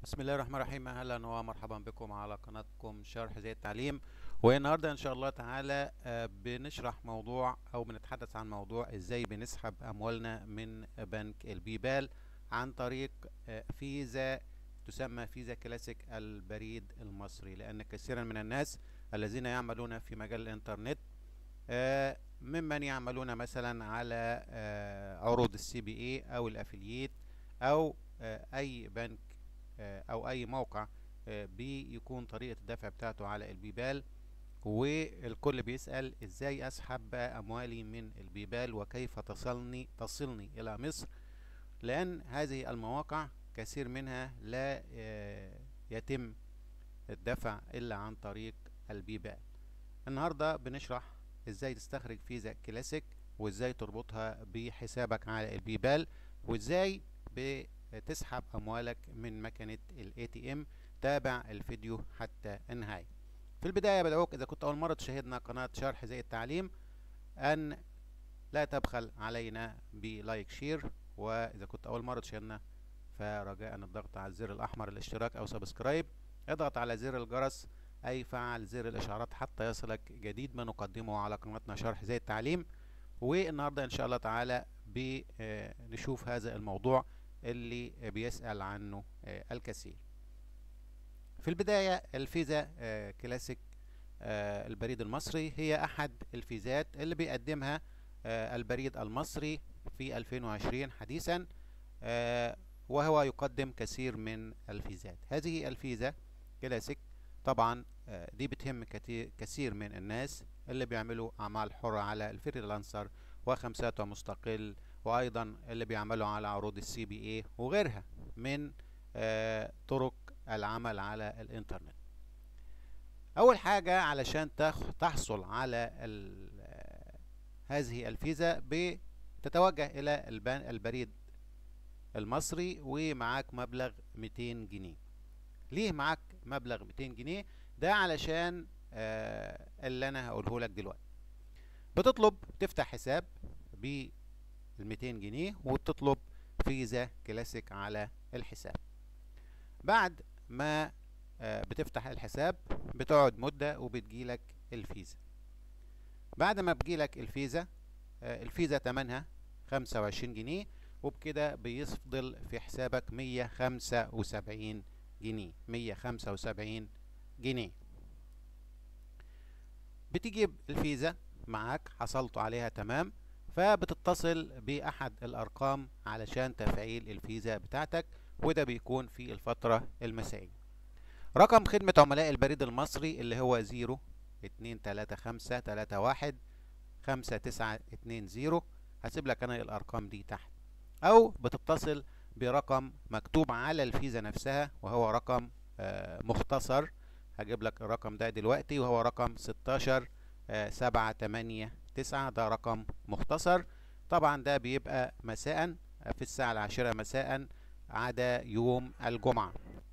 بسم الله الرحمن الرحيم اهلا ومرحبا بكم على قناتكم شرح زي التعليم والنهارده ان شاء الله تعالى آه، بنشرح موضوع او بنتحدث عن موضوع ازاي بنسحب اموالنا من بنك البيبال عن طريق آه، فيزا تسمى فيزا كلاسيك البريد المصري لان كثيرا من الناس الذين يعملون في مجال الانترنت آه، ممن يعملون مثلا على آه، عروض السي بي اي او الافلييت او آه، اي بنك آه، او اي موقع آه، بيكون طريقة الدفع بتاعته على البيبال والكل بيسأل ازاي اسحب بقى اموالي من البيبال وكيف تصلني تصلني الى مصر لان هذه المواقع كثير منها لا آه، يتم الدفع الا عن طريق البيبال النهاردة بنشرح ازاي تستخرج فيزا كلاسيك وازاي تربطها بحسابك على البيبال وازاي بتسحب اموالك من مكنة الاي تي ام تابع الفيديو حتى النهاية في البداية بدعوك اذا كنت اول مرة تشاهدنا قناة شرح زي التعليم ان لا تبخل علينا بلايك شير واذا كنت اول مرة تشاهدنا فرجاء الضغط على الزر الاحمر الاشتراك او سبسكرايب اضغط على زر الجرس اي فعل زر الاشعارات حتى يصلك جديد ما نقدمه على قناتنا شرح زي التعليم والنهارده ان شاء الله تعالى بنشوف هذا الموضوع اللي بيسأل عنه آه، الكثير في البداية الفيزا آه، كلاسيك آه، البريد المصري هي أحد الفيزات اللي بيقدمها آه، البريد المصري في 2020 حديثا آه، وهو يقدم كثير من الفيزات هذه الفيزا كلاسيك طبعا آه، دي بتهم كتير كثير من الناس اللي بيعملوا أعمال حرة على الفريلانسر وخمسات ومستقل وايضا اللي بيعملوا على عروض السي بي اي وغيرها من آه، طرق العمل على الانترنت اول حاجة علشان تخ- تحصل على ال- آه، هذه الفيزا بتتوجه الى البن- البريد المصري ومعاك مبلغ 200 جنيه ليه معاك مبلغ 200 جنيه ده علشان آه، اللي انا هقوله لك دلوقتي بتطلب تفتح حساب ب ال 200 جنيه وبتطلب فيزا كلاسيك على الحساب بعد ما آه، بتفتح الحساب بتقعد مدة وبتجيلك الفيزا بعد ما بتجيلك الفيزا آه، الفيزا تمنها 25 جنيه وبكده بيفضل في حسابك 175 جنيه 175 جنيه بتجيب الفيزا معاك حصلت عليها تمام فبتتصل بأحد الأرقام علشان تفعيل الفيزا بتاعتك وده بيكون في الفترة المسائية رقم خدمة عملاء البريد المصري اللي هو زيرو اتنين تلاتة خمسة تلاتة واحد خمسة تسعة اتنين زيرو هسيب لك أنا الأرقام دي تحت أو بتتصل برقم مكتوب على الفيزا نفسها وهو رقم آه، مختصر هجيب لك الرقم ده دلوقتي وهو رقم ستاشر سبعة تمانية تسعة ده رقم مختصر طبعا ده بيبقى مساء في الساعة العاشرة مساء عدا يوم الجمعة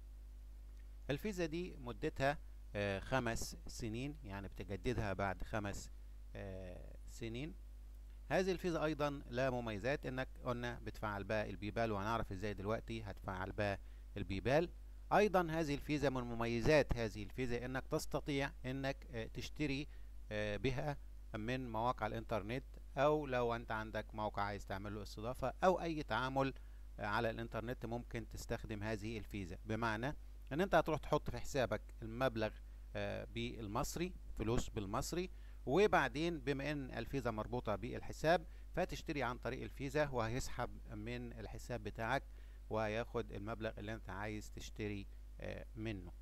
الفيزا دي مدتها آه، خمس سنين يعني بتجددها بعد خمس آه، سنين هذه الفيزا ايضا لها مميزات انك قلنا بتفعل بها البيبال وهنعرف ازاي دلوقتي هتفعل بها البيبال ايضا هذه الفيزا من مميزات هذه الفيزا انك تستطيع انك آه، تشتري آه، بها من مواقع الانترنت او لو انت عندك موقع عايز تعمل له استضافة او اي تعامل آه، على الانترنت ممكن تستخدم هذه الفيزا بمعنى ان انت هتروح تحط في حسابك المبلغ آه، بالمصري فلوس بالمصري وبعدين بما ان الفيزا مربوطة بالحساب فتشتري عن طريق الفيزا وهيسحب من الحساب بتاعك وهياخد المبلغ اللي انت عايز تشتري آه، منه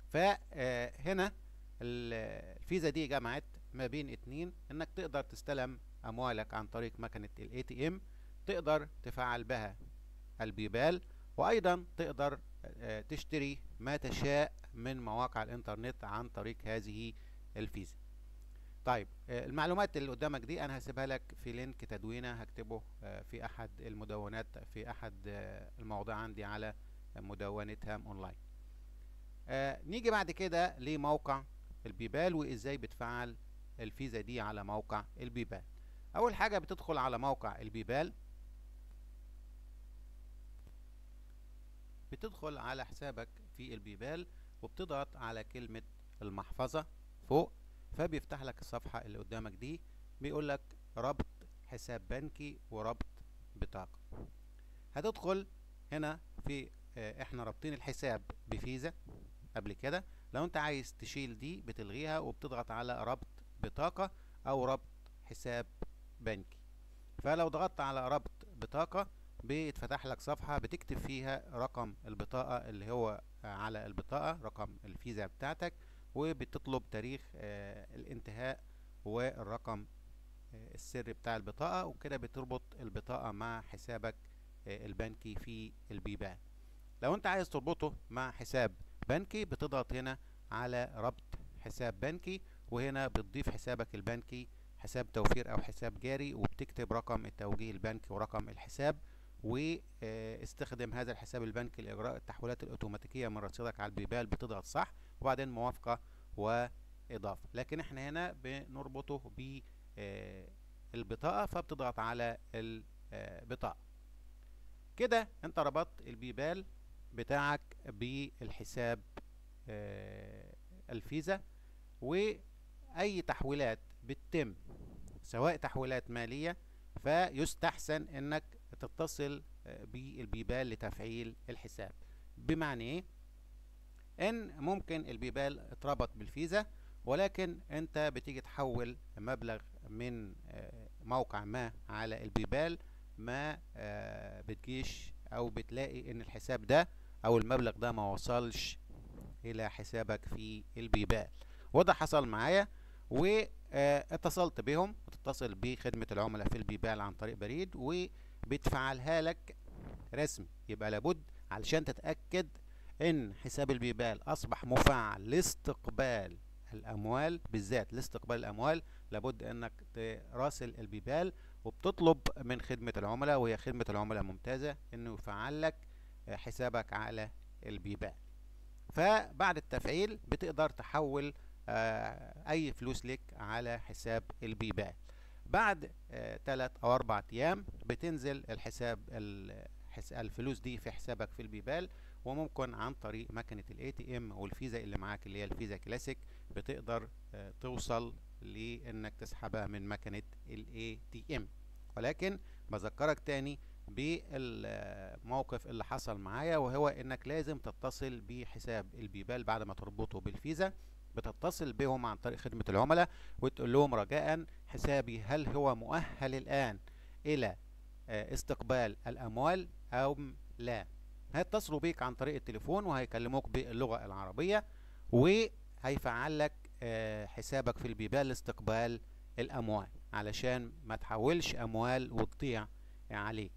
فهنا الفيزا دي جمعت ما بين اتنين انك تقدر تستلم اموالك عن طريق مكنة الاي تي ام تقدر تفعل بها البيبال وايضا تقدر آه، تشتري ما تشاء من مواقع الانترنت عن طريق هذه الفيزا طيب آه، المعلومات اللي قدامك دي انا هسيبها لك في لينك تدوينه هكتبه آه، في احد المدونات في احد آه، المواضيع عندي على مدونة هام اونلاين آه، نيجي بعد كده لموقع البيبال وازاي بتفعل الفيزا دي على موقع البيبال اول حاجة بتدخل على موقع البيبال بتدخل على حسابك في البيبال وبتضغط على كلمة المحفظة فوق فبيفتح لك الصفحة اللي قدامك دي بيقول لك ربط حساب بنكي وربط بطاقة هتدخل هنا في اه احنا رابطين الحساب بفيزا قبل كده لو انت عايز تشيل دي بتلغيها وبتضغط على ربط بطاقة او ربط حساب بنكي فلو ضغطت على ربط بطاقة بيتفتح لك صفحة بتكتب فيها رقم البطاقة اللي هو على البطاقة رقم الفيزا بتاعتك وبتطلب تاريخ آه الانتهاء والرقم آه السري بتاع البطاقة وكده بتربط البطاقة مع حسابك آه البنكي في البيبان لو انت عايز تربطه مع حساب بنكي بتضغط هنا على ربط حساب بنكي وهنا بتضيف حسابك البنكي حساب توفير او حساب جاري وبتكتب رقم التوجيه البنكي ورقم الحساب واستخدم هذا الحساب البنكي لاجراء التحويلات الاوتوماتيكيه من رصيدك على البيبال بتضغط صح وبعدين موافقه واضافه لكن احنا هنا بنربطه بالبطاقه فبتضغط على البطاقه كده انت ربطت البيبال بتاعك بالحساب الفيزا واي تحويلات بتتم سواء تحويلات ماليه فيستحسن انك تتصل بالبيبال لتفعيل الحساب بمعنى ايه ان ممكن البيبال اتربط بالفيزا ولكن انت بتيجي تحول مبلغ من موقع ما على البيبال ما بتجيش او بتلاقي ان الحساب ده او المبلغ ده ما وصلش الى حسابك في البيبال وده حصل معايا واتصلت بهم بتتصل بخدمة العملاء في البيبال عن طريق بريد وبتفعلها لك رسمي يبقى لابد علشان تتأكد ان حساب البيبال اصبح مفعل لاستقبال الاموال بالذات لاستقبال الاموال لابد انك تراسل البيبال وبتطلب من خدمة العملاء وهي خدمة العملاء ممتازة انه يفعل لك حسابك على البيبال فبعد التفعيل بتقدر تحول آه اي فلوس لك على حساب البيبال بعد ثلاث آه او اربع ايام بتنزل الحساب الفلوس دي في حسابك في البيبال وممكن عن طريق مكنة الاي تي ام والفيزا اللي معاك اللي هي الفيزا كلاسيك بتقدر آه توصل لانك تسحبها من مكنة الاي تي ام ولكن بذكرك تاني بالموقف اللي حصل معايا وهو انك لازم تتصل بحساب البيبال بعد ما تربطه بالفيزا بتتصل بهم عن طريق خدمة العملاء وتقول لهم رجاء حسابي هل هو مؤهل الآن إلى استقبال الأموال أو لا هيتصلوا بيك عن طريق التليفون وهيكلموك باللغة العربية وهيفعل لك حسابك في البيبال لاستقبال الأموال علشان ما تحولش أموال وتضيع عليك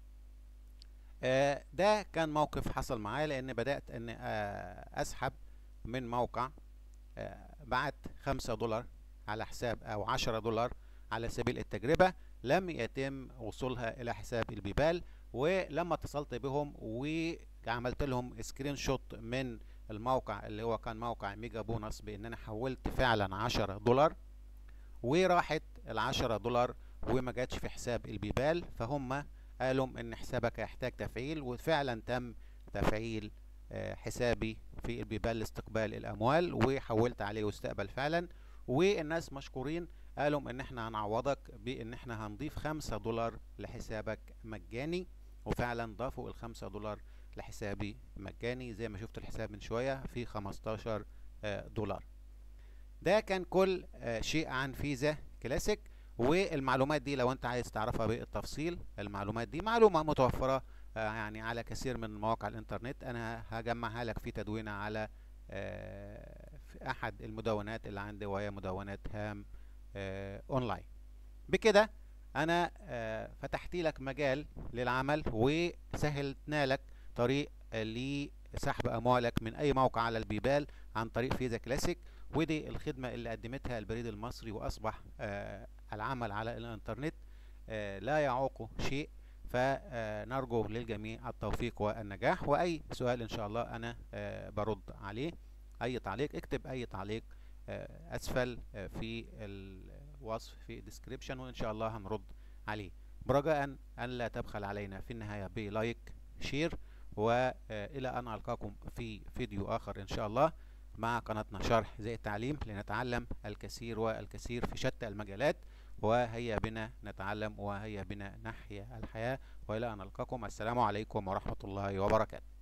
ده كان موقف حصل معايا لأن بدأت أن أسحب من موقع بعت خمسة دولار على حساب او عشرة دولار على سبيل التجربة لم يتم وصولها الى حساب البيبال ولما اتصلت بهم وعملت لهم سكرين شوت من الموقع اللي هو كان موقع ميجا بونص بان انا حولت فعلا عشرة دولار وراحت العشرة دولار وما جاتش في حساب البيبال فهم قالوا ان حسابك هيحتاج تفعيل وفعلا تم تفعيل حسابي في البيبال لاستقبال الاموال وحولت عليه واستقبل فعلا والناس مشكورين قالوا ان احنا هنعوضك بان احنا هنضيف خمسة دولار لحسابك مجاني وفعلا ضافوا الخمسة دولار لحسابي مجاني زي ما شفت الحساب من شوية في 15 دولار ده كان كل شيء عن فيزا كلاسيك والمعلومات دي لو انت عايز تعرفها بالتفصيل المعلومات دي معلومة متوفرة يعني على كثير من مواقع الانترنت انا هجمعها لك في تدوينة على في احد المدونات اللي عندي وهي مدونات هام اونلاين بكده انا فتحت لك مجال للعمل وسهلتنا لك طريق لسحب اموالك من اي موقع على البيبال عن طريق فيزا كلاسيك ودي الخدمة اللي قدمتها البريد المصري واصبح العمل على الانترنت لا يعوقه شيء فنرجو للجميع التوفيق والنجاح واي سؤال ان شاء الله انا برد عليه اي تعليق اكتب اي تعليق اسفل في الوصف في الديسكريبشن وان شاء الله هنرد عليه برجاء ان لا تبخل علينا في النهايه بلايك شير والى ان القاكم في فيديو اخر ان شاء الله مع قناتنا شرح زي التعليم لنتعلم الكثير والكثير في شتى المجالات وهيا بنا نتعلم وهيا بنا نحيا الحياة والى ان القاكم السلام عليكم ورحمة الله وبركاته